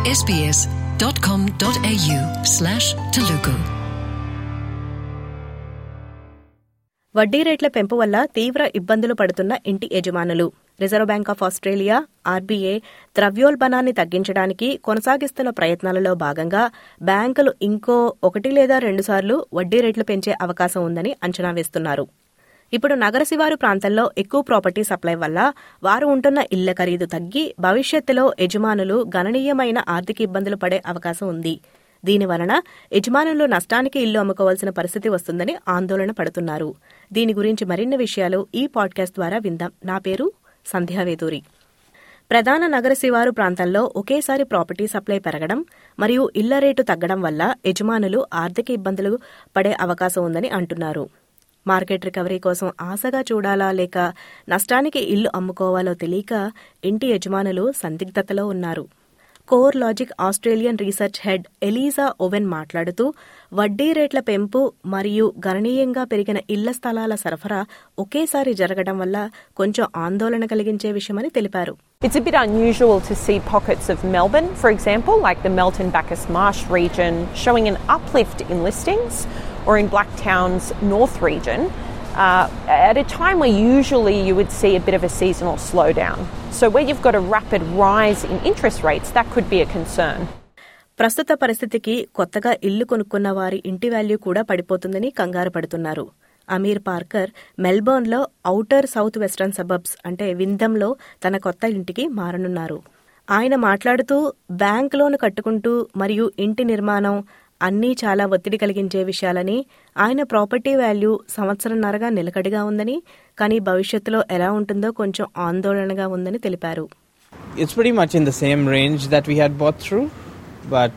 sbs.com.au slash Telugu. వడ్డీ రేట్ల పెంపు వల్ల తీవ్ర ఇబ్బందులు పడుతున్న ఇంటి యజమానులు Reserve Bank of Australia RBI ద్రవ్యోల్బణాన్ని తగ్గించడానికి కొనసాగిస్తున్న ప్రయత్నాలలో భాగంగా బ్యాంకులు ఇంకో ఒకటి లేదా రెండుసార్లు వడ్డీ రేట్లు పెంచే అవకాశం ఉందని అంచనా వేస్తున్నారు ఇప్పుడు నగర శివారు ప్రాంతంలో ఎక్కువ ప్రాపర్టీ సప్లై వల్ల వారు ఉంటున్న ఇళ్ల ఖరీదు తగ్గి భవిష్యత్తులో యజమానులు గణనీయమైన ఆర్థిక ఇబ్బందులు పడే అవకాశం ఉంది దీని వలన యజమానులు నష్టానికి ఇల్లు అమ్ముకోవాల్సిన పరిస్థితి వస్తుందని ఆందోళన పడుతున్నారు దీని గురించి మరిన్ని విషయాలు ఈ పాడ్కాస్ట్ ద్వారా విందాం నా పేరు సంధ్యావేదూరి ప్రధాన నగర శివారు ప్రాంతంలో ఒకేసారి ప్రాపర్టీ సప్లై పెరగడం మరియు ఇళ్ల రేటు తగ్గడం వల్ల యజమానులు ఆర్థిక ఇబ్బందులు పడే అవకాశం ఉందని అంటున్నారు మార్కెట్ రికవరీ కోసం ఆశగా చూడాలా లేక నష్టానికి ఇల్లు అమ్ముకోవాలో తెలియక ఇంటి యజమానులు సందిగ్ధతలో ఉన్నారు CoreLogic Australian research head Eliza Owen మాట్లాడుతూ వడ్డీ రేట్ల పెంపు మరియు గణనీయంగా పెరిగిన ఇళ్ల స్థలాల సరఫరా ఒకేసారి జరగడం వల్ల కొంచెం ఆందోళన కలిగించే విషయమని తెలిపారు It's a bit unusual to see pockets of Melbourne, for example, like the Melton Bacchus Marsh region, showing an uplift in listings, or in Blacktown's North region, uh, at a time where usually you would see a bit of a seasonal slowdown. So, where you've got a rapid rise in interest rates, that could be a concern. ప్రస్తుత పరిస్థితికి కొత్తగా ఇల్లు కొనుక్కున్న వారి ఇంటి value కూడా పడిపోతుందని కంగారు పడుతున్నారు అమీర్ పార్కర్ మెల్బోర్న్లో ఔటర్ సౌత్ వెస్టర్న్ సబబ్స్ అంటే విందంలో తన కొత్త ఇంటికి మారనున్నారు ఆయన మాట్లాడుతూ బ్యాంక్ లోన్ కట్టుకుంటూ మరియు ఇంటి నిర్మాణం అన్నీ చాలా ఒత్తిడి కలిగించే విషయాలని ఆయన ప్రాపర్టీ వాల్యూ సంవత్సరంన్నరగా నిలకడగా ఉందని కానీ భవిష్యత్తులో ఎలా ఉంటుందో కొంచెం ఆందోళనగా ఉందని తెలిపారు it's pretty much in the same range that we had bought through but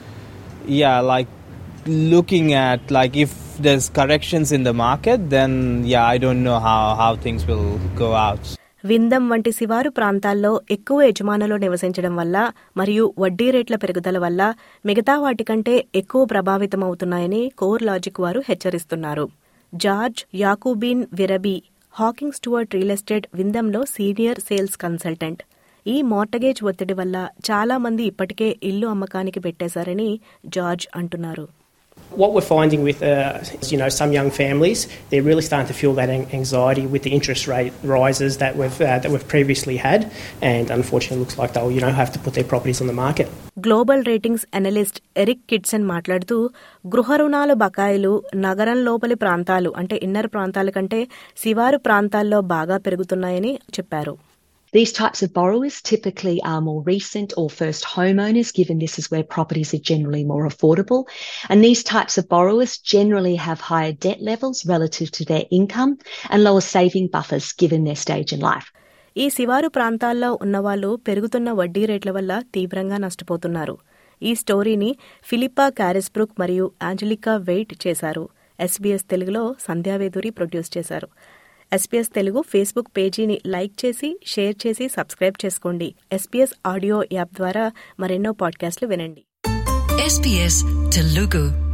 yeah like looking at like if there's corrections in the market then yeah i don't know how how things will go out విందం వంటి శివారు ప్రాంతాల్లో ఎక్కువ యజమానులు నివసించడం వల్ల మరియు వడ్డీ రేట్ల పెరుగుదల వల్ల మిగతా వాటికంటే ఎక్కువ ప్రభావితమవుతున్నాయని కోర్ లాజిక్ వారు హెచ్చరిస్తున్నారు జార్జ్ యాకూబీన్ విరబీ హాకింగ్ స్టువర్ట్ రియల్ ఎస్టేట్ విందంలో సీనియర్ సేల్స్ కన్సల్టెంట్ ఈ మార్టగేజ్ ఒత్తిడి వల్ల చాలా మంది ఇప్పటికే ఇల్లు అమ్మకానికి పెట్టేశారని జార్జ్ అంటున్నారు What we're finding with, uh, you know, some young families, they're really starting to feel that an- anxiety with the interest rate rises that we've uh, that we've previously had, and unfortunately, looks like they'll, you know, have to put their properties on the market. Global ratings analyst Eric Kidson మాట్లాడుతూ గృహ రుణాలు బకాయిలు నగరం లోపలి ప్రాంతాలు అంటే inner ప్రాంతాల కంటే శివారు ప్రాంతాల్లో బాగా పెరుగుతున్నాయని చెప్పారు These types of borrowers typically are more recent or first homeowners, given this is where properties are generally more affordable. And these types of borrowers generally have higher debt levels relative to their income and lower saving buffers given their stage in life. ఈ శివారు ప్రాంతాల్లో ఉన్నవాళ్లు పెరుగుతున్న వడ్డీ రేట్ల వల్ల తీవ్రంగా నష్టపోతున్నారు ఈ స్టోరీని ఫిలిప్పా క్యారిస్బ్రుక్ మరియు ఆంజలికా వెయిట్ చేశారు ఎస్బీఎస్ తెలుగులో సంధ్యావేదూరి ప్రొడ్యూస్ చేశారు ఎస్పీఎస్ తెలుగు ఫేస్బుక్ పేజీని లైక్ చేసి షేర్ చేసి సబ్స్క్రైబ్ చేసుకోండి ఎస్పీఎస్ ఆడియో యాప్ ద్వారా మరెన్నో పాడ్కాస్ట్లు వినండి SBS Telugu.